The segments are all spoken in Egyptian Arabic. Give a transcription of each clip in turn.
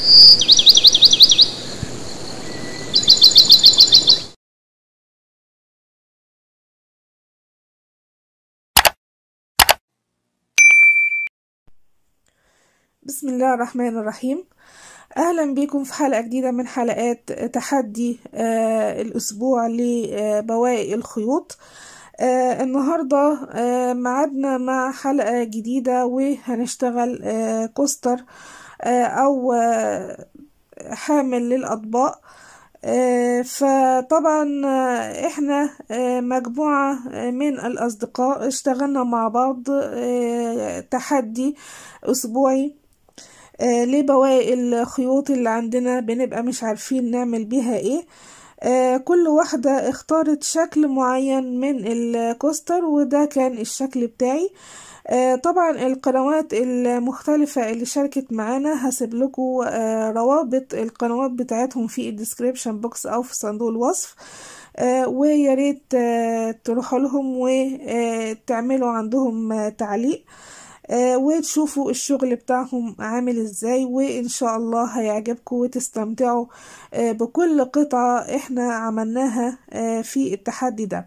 بسم الله الرحمن الرحيم اهلا بكم في حلقه جديده من حلقات تحدي آه الاسبوع لبواقي الخيوط آه النهارده آه معادنا مع حلقه جديده وهنشتغل آه كوستر آه او آه حامل للاطباق آه فطبعا آه احنا آه مجموعة من الاصدقاء اشتغلنا مع بعض تحدي اسبوعي لبواقي الخيوط اللي عندنا بنبقى مش عارفين نعمل بيها ايه كل واحدة اختارت شكل معين من الكوستر وده كان الشكل بتاعي طبعا القنوات المختلفة اللي شاركت معانا هسيب لكم روابط القنوات بتاعتهم في الديسكريبشن بوكس او في صندوق الوصف ويا ريت تروحوا لهم وتعملوا عندهم تعليق وتشوفوا الشغل بتاعهم عامل ازاي وان شاء الله هيعجبكم وتستمتعوا بكل قطعة احنا عملناها في التحدي ده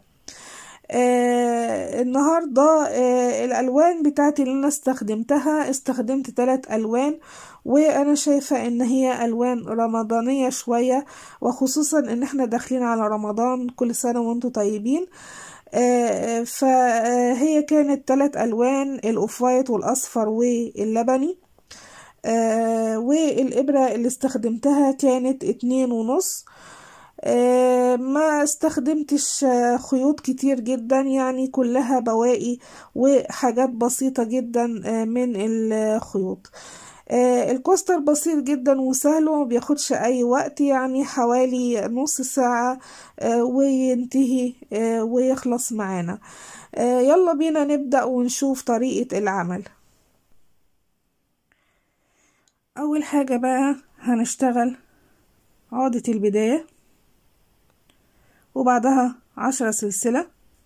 آه النهاردة آه الألوان بتاعتي اللي أنا استخدمتها استخدمت ثلاث ألوان وأنا شايفة إن هي ألوان رمضانية شوية وخصوصا إن احنا داخلين على رمضان كل سنة وانتم طيبين آه فهي كانت ثلاث ألوان الأوف وايت والأصفر واللبني آه والإبرة اللي استخدمتها كانت اتنين ونص آه ما استخدمتش خيوط كتير جدا يعني كلها بواقي وحاجات بسيطة جدا من الخيوط الكوستر بسيط جدا وسهل وما بياخدش اي وقت يعني حوالي نص ساعة وينتهي ويخلص معانا يلا بينا نبدأ ونشوف طريقة العمل اول حاجة بقى هنشتغل عقدة البداية وبعدها عشرة سلسلة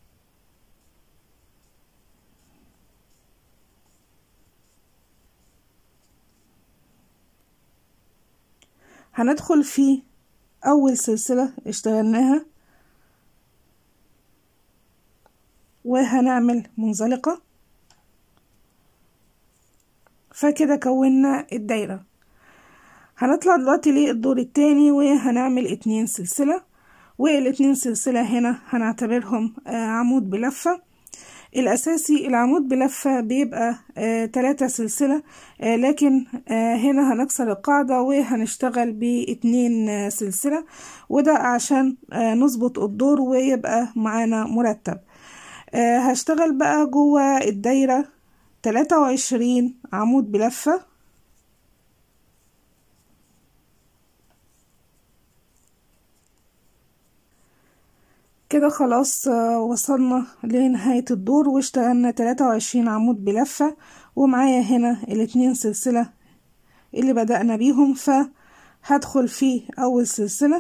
هندخل في أول سلسلة اشتغلناها وهنعمل منزلقة فكده كونا الدايرة هنطلع دلوقتي للدور التاني وهنعمل اتنين سلسلة والاتنين سلسلة هنا هنعتبرهم عمود بلفة الأساسي العمود بلفة بيبقى تلاتة سلسلة لكن هنا هنكسر القاعدة وهنشتغل باتنين سلسلة وده عشان نظبط الدور ويبقى معانا مرتب هشتغل بقى جوه الدايرة تلاتة وعشرين عمود بلفة كده خلاص وصلنا لنهاية الدور واشتغلنا تلاتة وعشرين عمود بلفة ومعايا هنا الاتنين سلسلة اللي بدأنا بيهم فهدخل في أول سلسلة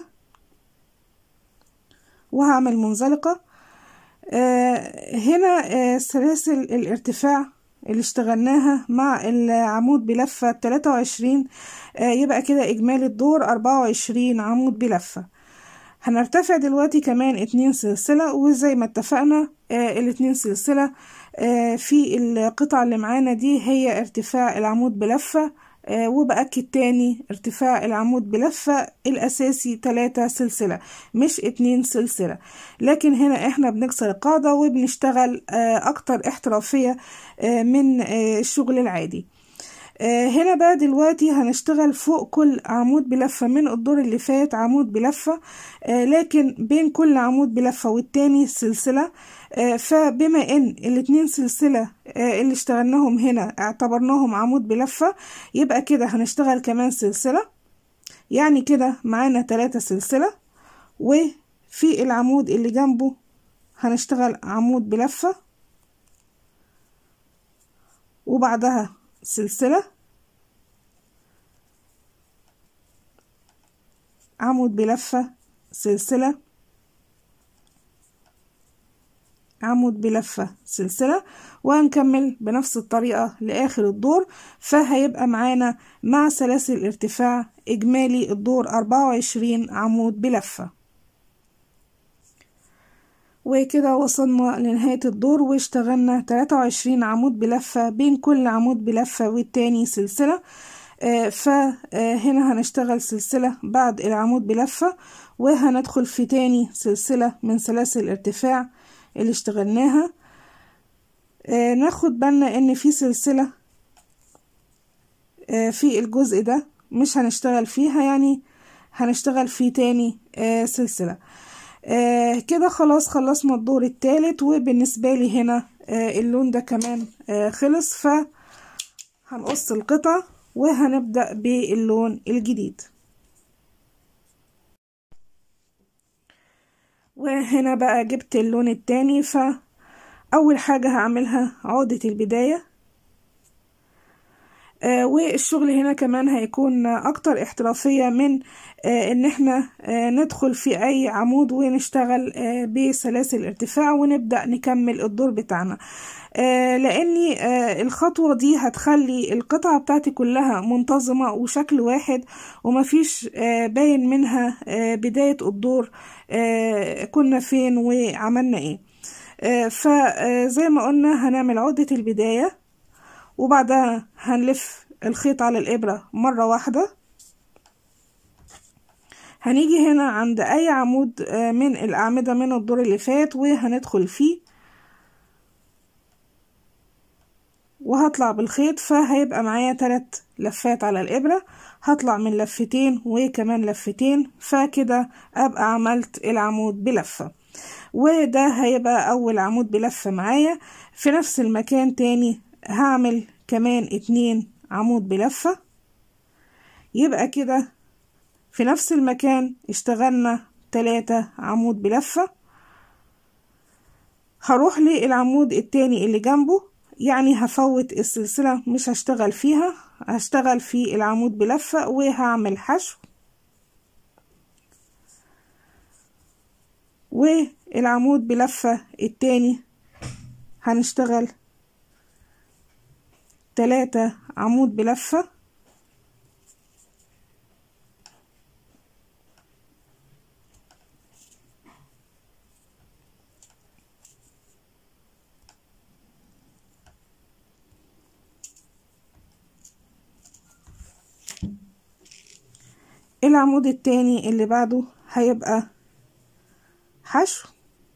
وهعمل منزلقة آه هنا آه سلاسل الارتفاع اللي اشتغلناها مع العمود بلفة تلاتة وعشرين آه يبقى كده إجمالي الدور أربعة وعشرين عمود بلفة هنرتفع دلوقتي كمان اتنين سلسلة وزي ما اتفقنا آه الاتنين سلسلة آه في القطعة اللي معانا دي هي ارتفاع العمود بلفة آه وبأكد تاني ارتفاع العمود بلفة الأساسي تلاتة سلسلة مش اتنين سلسلة لكن هنا احنا بنكسر القاعدة وبنشتغل آه أكتر احترافية آه من آه الشغل العادي آه هنا بقى دلوقتي هنشتغل فوق كل عمود بلفة من الدور اللي فات عمود بلفة آه لكن بين كل عمود بلفة والتاني سلسلة آه فبما ان الاتنين سلسلة اللي اشتغلناهم هنا اعتبرناهم عمود بلفة يبقى كده هنشتغل كمان سلسلة يعني كده معانا تلاتة سلسلة وفي العمود اللي جنبه هنشتغل عمود بلفة وبعدها سلسلة عمود بلفة سلسلة عمود بلفة سلسلة وهنكمل بنفس الطريقة لآخر الدور فهيبقى معانا مع سلاسل الارتفاع إجمالي الدور أربعة وعشرين عمود بلفة وكده وصلنا لنهاية الدور واشتغلنا تلاتة وعشرين عمود بلفة بين كل عمود بلفة والتاني سلسلة آه فهنا هنشتغل سلسلة بعد العمود بلفة وهندخل في تاني سلسلة من سلاسل الارتفاع اللي اشتغلناها آه ناخد بالنا ان في سلسلة آه في الجزء ده مش هنشتغل فيها يعني هنشتغل في تاني آه سلسلة آه كده خلاص خلصنا الدور التالت وبالنسبة لي هنا آه اللون ده كمان آه خلص فهنقص القطع وهنبدأ باللون الجديد وهنا بقى جبت اللون التاني فأول حاجة هعملها عقدة البداية آه والشغل هنا كمان هيكون اكتر احترافية من آه ان احنا آه ندخل في اي عمود ونشتغل بسلاسل ارتفاع ونبدأ نكمل الدور بتاعنا لاني الخطوة دي هتخلي القطعة بتاعتي كلها منتظمة وشكل واحد ومفيش باين منها بداية الدور كنا فين وعملنا ايه فزي ما قلنا هنعمل عقدة البداية وبعدها هنلف الخيط على الإبرة مرة واحدة هنيجي هنا عند أي عمود من الأعمدة من الدور اللي فات وهندخل فيه وهطلع بالخيط فهيبقى معايا تلات لفات على الإبرة هطلع من لفتين وكمان لفتين فكده أبقى عملت العمود بلفة وده هيبقى أول عمود بلفة معايا في نفس المكان تاني هعمل كمان اتنين عمود بلفة يبقى كده في نفس المكان اشتغلنا تلاتة عمود بلفة هروح للعمود التاني اللي جنبه يعني هفوت السلسلة مش هشتغل فيها هشتغل في العمود بلفة وهعمل حشو والعمود بلفة التاني هنشتغل تلاتة عمود بلفة العمود التاني اللي بعده هيبقى حشو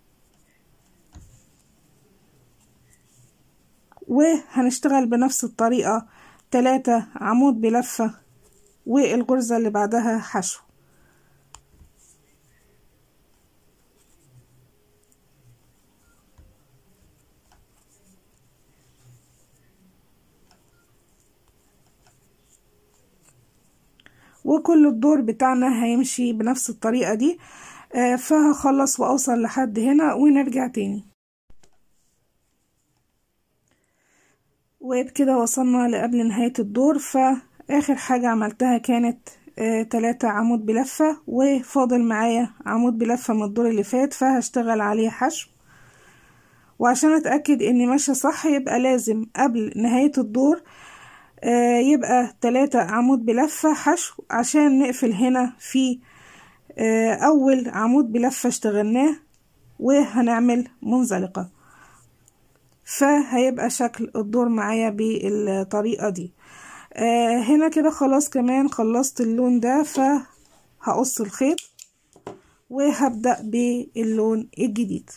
وهنشتغل بنفس الطريقة تلاتة عمود بلفة والغرزة اللي بعدها حشو وكل الدور بتاعنا هيمشي بنفس الطريقة دي آه فهخلص وأوصل لحد هنا ونرجع تاني وبكده وصلنا لقبل نهاية الدور فآخر حاجة عملتها كانت آه تلاتة عمود بلفة وفاضل معايا عمود بلفة من الدور اللي فات فهشتغل عليه حشو وعشان اتأكد اني ماشية صح يبقى لازم قبل نهاية الدور آه يبقى تلاتة عمود بلفة حشو عشان نقفل هنا في آه اول عمود بلفة اشتغلناه وهنعمل منزلقة فهيبقى شكل الدور معايا بالطريقة دي آه هنا كده خلاص كمان خلصت اللون ده فهقص الخيط وهبدأ باللون الجديد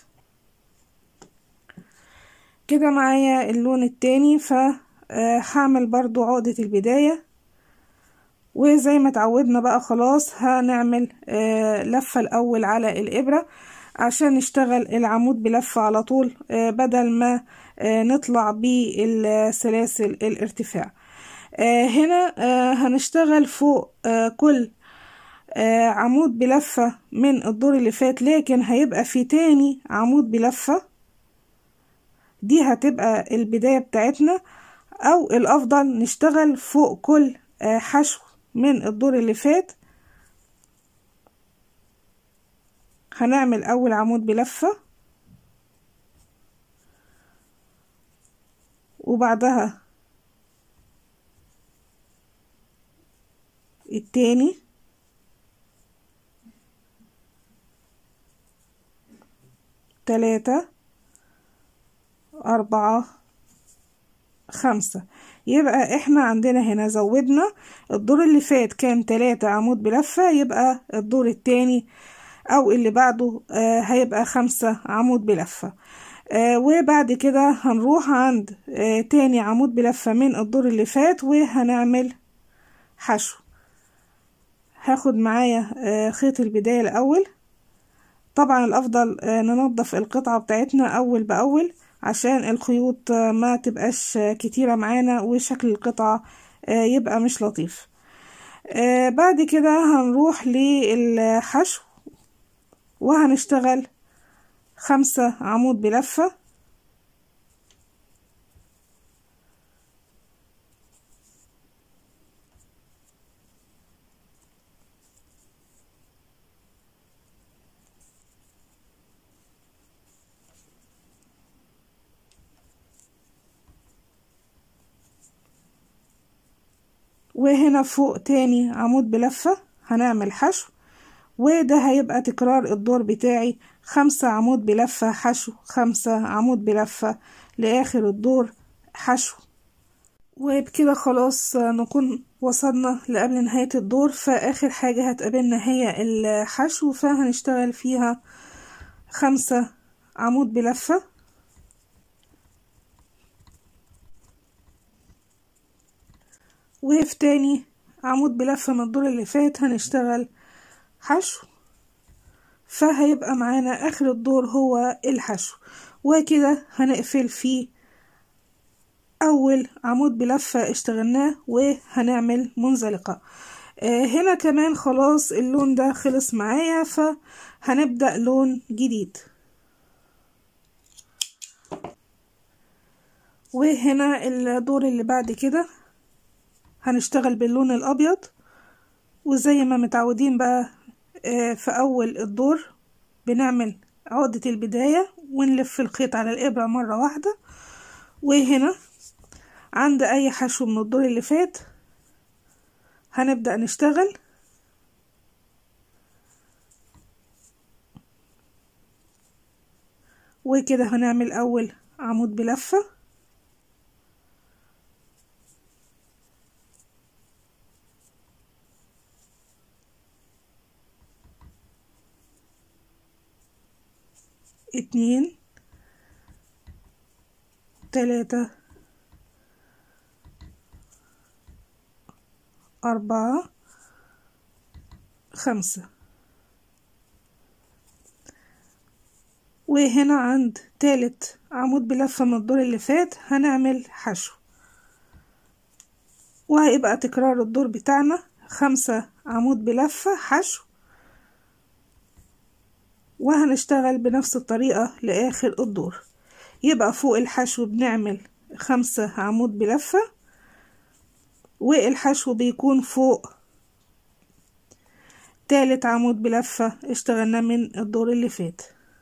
كده معايا اللون التاني فهعمل برضو عقدة البداية وزي ما اتعودنا بقى خلاص هنعمل آه لفة الأول على الإبرة عشان نشتغل العمود بلفة على طول آه بدل ما آه نطلع بالسلاسل الارتفاع هنا هنشتغل فوق كل عمود بلفة من الدور اللي فات لكن هيبقى في تاني عمود بلفة دي هتبقى البداية بتاعتنا او الافضل نشتغل فوق كل حشو من الدور اللي فات هنعمل اول عمود بلفة وبعدها التاني تلاتة أربعة خمسة يبقى احنا عندنا هنا زودنا الدور اللي فات كان تلاتة عمود بلفة يبقى الدور التاني او اللي بعده آه هيبقى خمسة عمود بلفة آه وبعد كده هنروح عند آه تاني عمود بلفة من الدور اللي فات وهنعمل حشو هاخد معايا آه خيط البداية الاول طبعا الافضل آه ننظف القطعة بتاعتنا اول باول عشان الخيوط ما تبقاش كتيرة معانا وشكل القطعة يبقى مش لطيف بعد كده هنروح للحشو وهنشتغل خمسة عمود بلفة وهنا فوق تاني عمود بلفة هنعمل حشو وده هيبقى تكرار الدور بتاعي خمسة عمود بلفة حشو خمسة عمود بلفة لآخر الدور حشو وبكده خلاص نكون وصلنا لقبل نهاية الدور فآخر حاجة هتقابلنا هي الحشو فهنشتغل فيها خمسة عمود بلفة وفي تاني عمود بلفة من الدور اللي فات هنشتغل حشو فهيبقى معانا اخر الدور هو الحشو وكده هنقفل فيه اول عمود بلفة اشتغلناه وهنعمل منزلقة آه هنا كمان خلاص اللون ده خلص معايا فهنبدأ لون جديد وهنا الدور اللي بعد كده هنشتغل باللون الابيض وزي ما متعودين بقى في اول الدور بنعمل عقدة البداية ونلف الخيط على الابرة مرة واحدة وهنا عند اي حشو من الدور اللي فات هنبدأ نشتغل وكده هنعمل اول عمود بلفه اتنين تلاتة أربعة خمسة وهنا عند تالت عمود بلفة من الدور اللي فات هنعمل حشو وهيبقى تكرار الدور بتاعنا خمسة عمود بلفة حشو وهنشتغل بنفس الطريقة لآخر الدور يبقى فوق الحشو بنعمل خمسة عمود بلفة والحشو بيكون فوق تالت عمود بلفة اشتغلنا من الدور اللي فات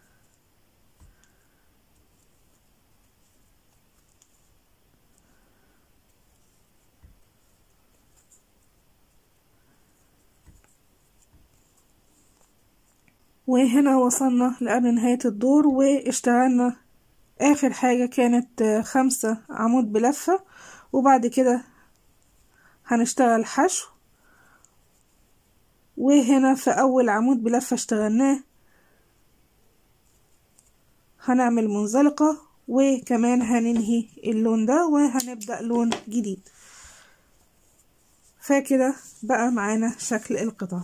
وهنا وصلنا لقبل نهاية الدور واشتغلنا آخر حاجة كانت خمسة عمود بلفة وبعد كده هنشتغل حشو وهنا في أول عمود بلفة اشتغلناه هنعمل منزلقة وكمان هننهي اللون ده وهنبدأ لون جديد فكده بقى معانا شكل القطعة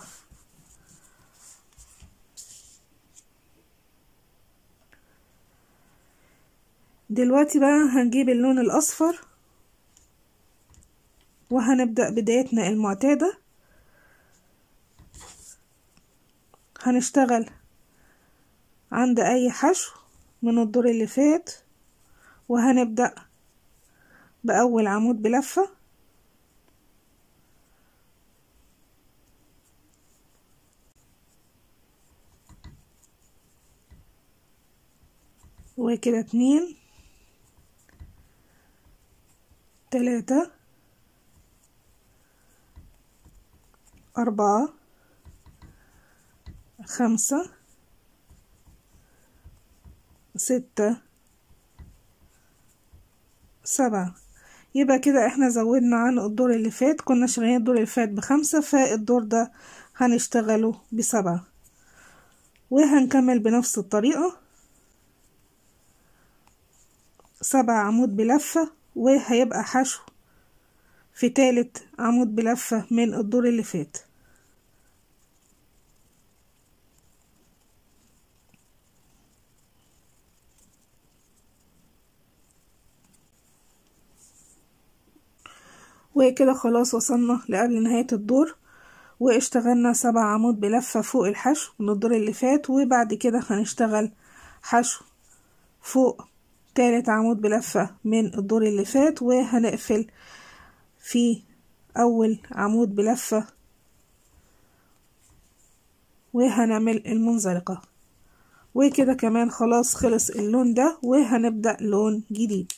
دلوقتي بقى هنجيب اللون الأصفر وهنبدأ بدايتنا المعتادة هنشتغل عند أي حشو من الدور اللي فات وهنبدأ بأول عمود بلفة وكده اتنين تلاتة أربعة خمسة ستة سبعة يبقى كده احنا زودنا عن الدور اللي فات كنا شغالين الدور اللي فات بخمسة فالدور ده هنشتغله بسبعة وهنكمل بنفس الطريقة سبع عمود بلفة وهيبقى حشو في تالت عمود بلفة من الدور اللي فات وكده خلاص وصلنا لقبل نهاية الدور واشتغلنا سبع عمود بلفة فوق الحشو من الدور اللي فات وبعد كده هنشتغل حشو فوق تالت عمود بلفة من الدور اللي فات وهنقفل في أول عمود بلفة وهنعمل المنزلقة وكده كمان خلاص خلص اللون ده وهنبدأ لون جديد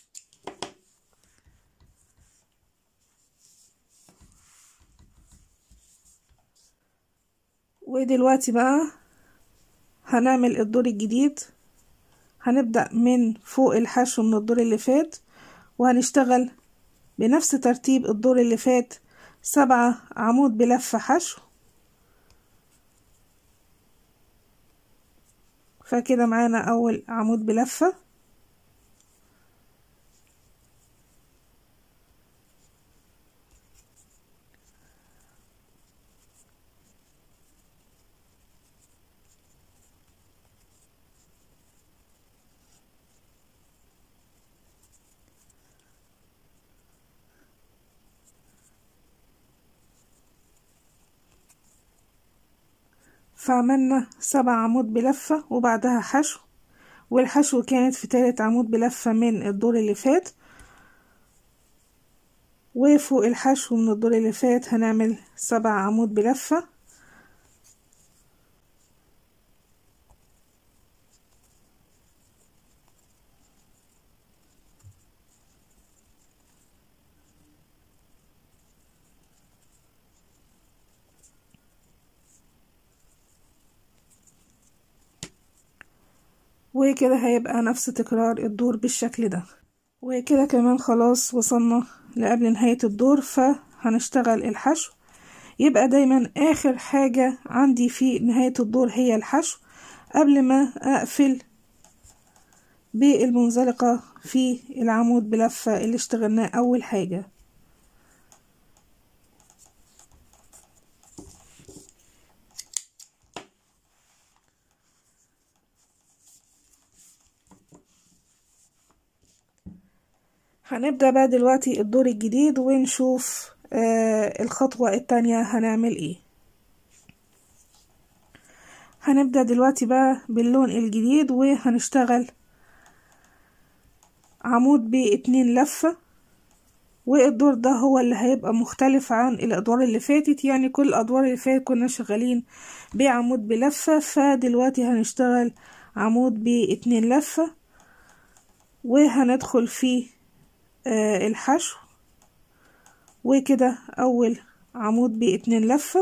ودلوقتي بقى هنعمل الدور الجديد هنبدأ من فوق الحشو من الدور اللي فات وهنشتغل بنفس ترتيب الدور اللي فات سبعة عمود بلفة حشو فكده معانا أول عمود بلفة فعملنا سبع عمود بلفة وبعدها حشو والحشو كانت في تالت عمود بلفة من الدور اللي فات وفوق الحشو من الدور اللي فات هنعمل سبع عمود بلفة وكده هيبقى نفس تكرار الدور بالشكل ده وكده كمان خلاص وصلنا لقبل نهاية الدور فهنشتغل الحشو يبقى دايما اخر حاجة عندي في نهاية الدور هي الحشو قبل ما اقفل بالمنزلقة في العمود بلفة اللي اشتغلناه اول حاجة هنبدأ بقى دلوقتي الدور الجديد ونشوف آه الخطوة التانية هنعمل ايه هنبدأ دلوقتي بقى باللون الجديد وهنشتغل عمود باتنين لفة والدور ده هو اللي هيبقى مختلف عن الادوار اللي فاتت يعني كل الادوار اللي فاتت كنا شغالين بعمود بلفة فدلوقتي هنشتغل عمود باتنين لفة وهندخل في آه الحشو وكده اول عمود باتنين لفة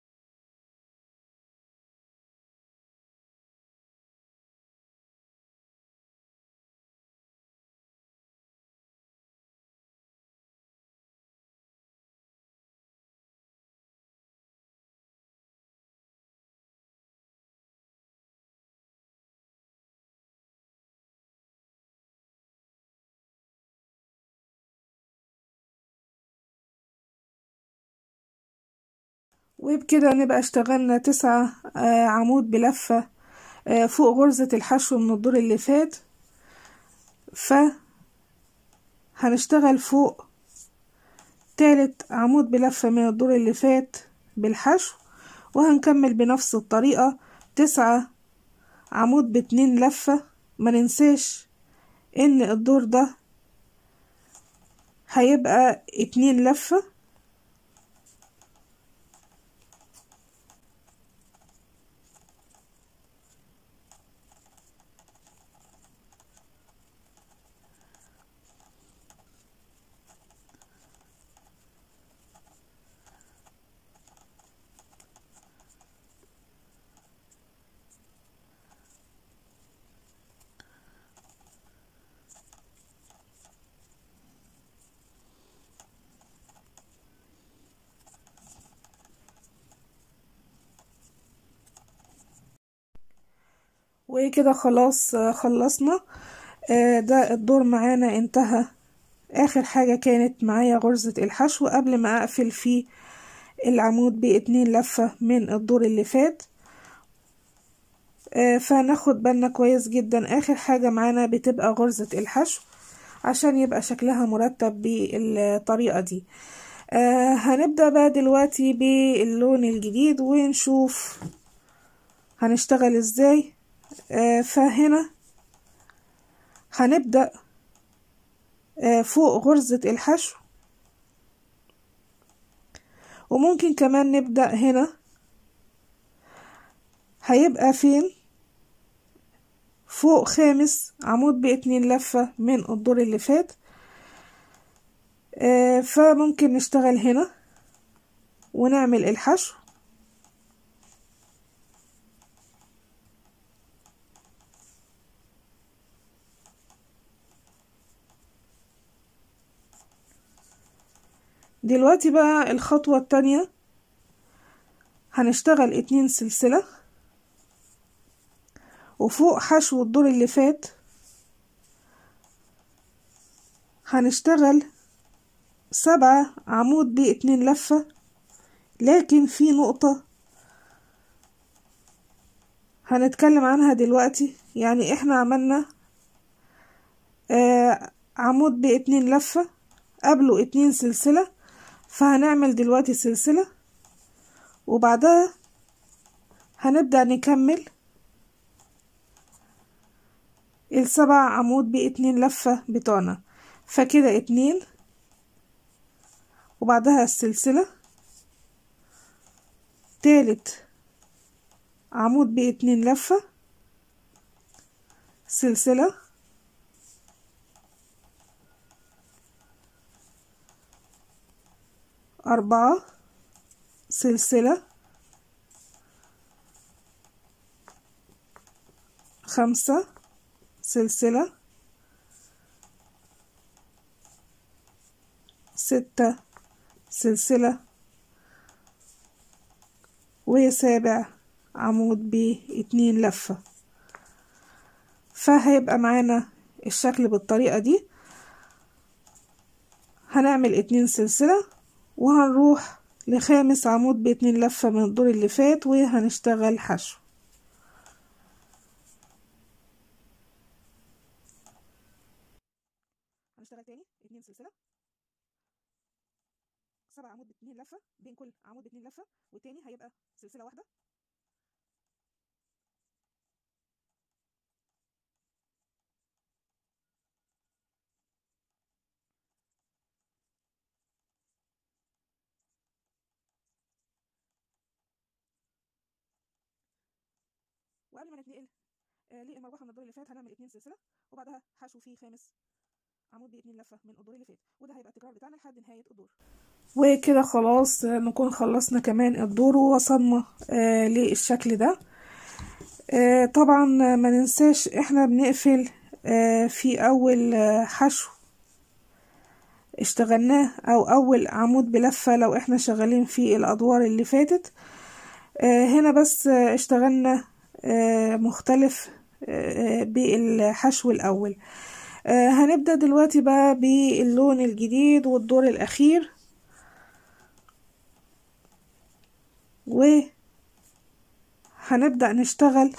وبكده نبقى اشتغلنا تسعة آه عمود بلفة آه فوق غرزة الحشو من الدور اللي فات ف هنشتغل فوق تالت عمود بلفة من الدور اللي فات بالحشو وهنكمل بنفس الطريقة تسعة عمود باتنين لفة ما ننساش ان الدور ده هيبقى اتنين لفة وكده خلاص خلصنا ده الدور معانا انتهى اخر حاجة كانت معايا غرزة الحشو قبل ما اقفل فيه العمود باتنين لفة من الدور اللي فات فناخد بالنا كويس جدا اخر حاجة معانا بتبقى غرزة الحشو عشان يبقى شكلها مرتب بالطريقة دي آه هنبدأ بقى دلوقتي باللون الجديد ونشوف هنشتغل ازاي آه فهنا هنبدأ آه فوق غرزة الحشو وممكن كمان نبدأ هنا هيبقى فين فوق خامس عمود باتنين لفة من الدور اللي فات آه فممكن نشتغل هنا ونعمل الحشو دلوقتي بقى الخطوة التانية هنشتغل اتنين سلسلة وفوق حشو الدور اللي فات هنشتغل سبعة عمود باتنين لفة لكن في نقطة هنتكلم عنها دلوقتي يعني احنا عملنا آه عمود باتنين لفة قبله اتنين سلسلة فهنعمل دلوقتي سلسلة وبعدها هنبدأ نكمل السبع عمود باتنين لفة بتوعنا فكده اتنين وبعدها السلسلة تالت عمود باتنين لفة سلسلة أربعة سلسلة خمسة سلسلة ستة سلسلة وسابع عمود باتنين لفة فهيبقى معانا الشكل بالطريقة دي هنعمل اتنين سلسلة وهنروح لخامس عمود باتنين لفة من الدور اللي فات وهنشتغل حشو هنشتغل تاني اتنين سلسلة سبع عمود باتنين لفة بين كل عمود باتنين لفة والتاني هيبقى سلسلة واحدة وقبل ما نتنقل آه للمروحة من الدور اللي فات هنعمل اتنين سلسلة وبعدها حشو فيه خامس عمود باتنين لفة من الدور اللي فات وده هيبقى التكرار بتاعنا لحد نهاية الدور وكده خلاص نكون خلصنا كمان الدور ووصلنا آه للشكل ده آه طبعا ما ننساش احنا بنقفل آه في اول آه حشو اشتغلناه او اول عمود بلفة لو احنا شغالين في الادوار اللي فاتت آه هنا بس آه اشتغلنا آه مختلف آه بالحشو الاول آه هنبدأ دلوقتي بقى باللون الجديد والدور الاخير وهنبدأ نشتغل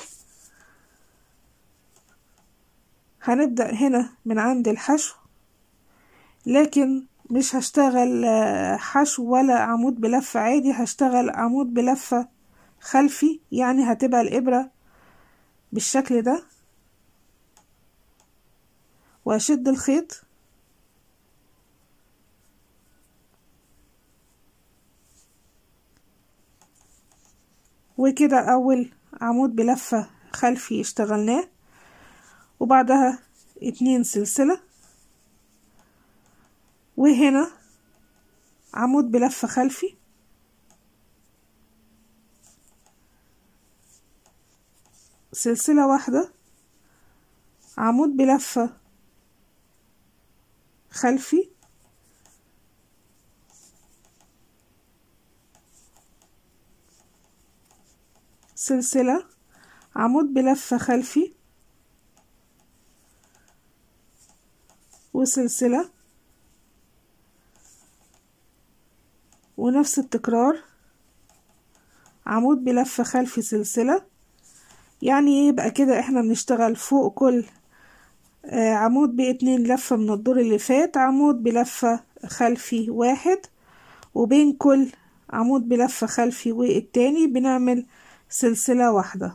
هنبدأ هنا من عند الحشو لكن مش هشتغل حشو ولا عمود بلفة عادي هشتغل عمود بلفة خلفي يعني هتبقى الإبرة بالشكل ده وأشد الخيط وكده أول عمود بلفة خلفي اشتغلناه وبعدها اتنين سلسلة وهنا عمود بلفة خلفي سلسلة واحدة عمود بلفة خلفي سلسلة عمود بلفة خلفي وسلسلة ونفس التكرار عمود بلفة خلفي سلسلة يعني يبقى كده احنا بنشتغل فوق كل آه عمود باتنين لفة من الدور اللي فات عمود بلفة خلفي واحد وبين كل عمود بلفة خلفي والتاني بنعمل سلسلة واحدة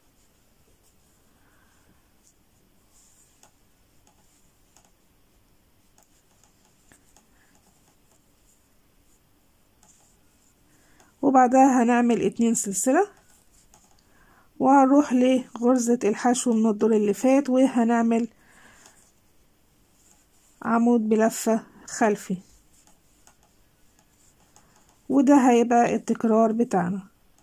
وبعدها هنعمل اتنين سلسلة وهنروح لغرزة الحشو من الدور اللي فات وهنعمل عمود بلفة خلفي وده هيبقى التكرار بتاعنا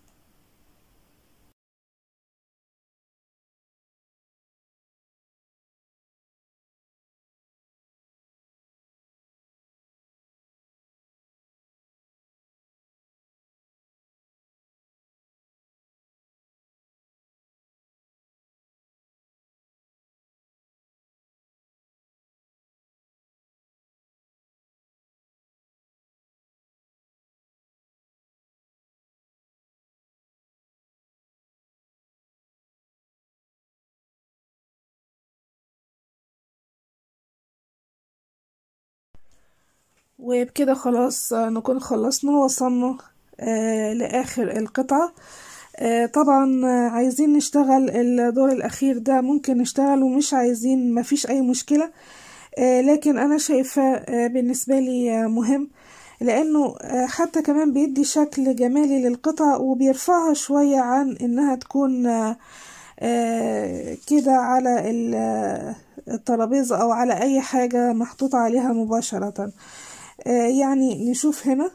وبكده خلاص نكون خلصنا وصلنا آه لآخر القطعة آه طبعا عايزين نشتغل الدور الأخير ده ممكن نشتغل ومش عايزين مفيش أي مشكلة آه لكن أنا شايفة آه بالنسبة لي مهم لأنه آه حتى كمان بيدي شكل جمالي للقطع وبيرفعها شوية عن إنها تكون آه آه كده على الترابيزة أو على أي حاجة محطوط عليها مباشرة آه يعني نشوف هنا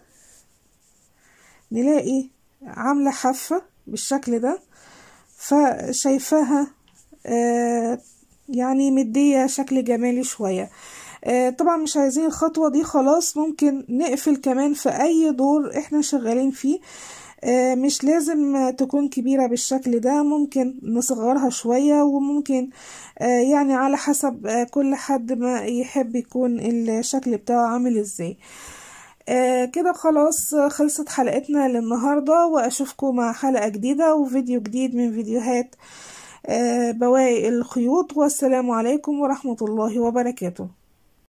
نلاقي عاملة حافة بالشكل ده فشايفاها آه يعني مدية شكل جمالي شوية آه طبعا مش عايزين الخطوة دي خلاص ممكن نقفل كمان في أي دور احنا شغالين فيه آه مش لازم تكون كبيرة بالشكل ده ممكن نصغرها شوية وممكن آه يعني على حسب آه كل حد ما يحب يكون الشكل بتاعه عامل ازاي كده خلاص خلصت حلقتنا للنهاردة واشوفكم مع حلقة جديدة وفيديو جديد من فيديوهات بواقي الخيوط والسلام عليكم ورحمة الله وبركاته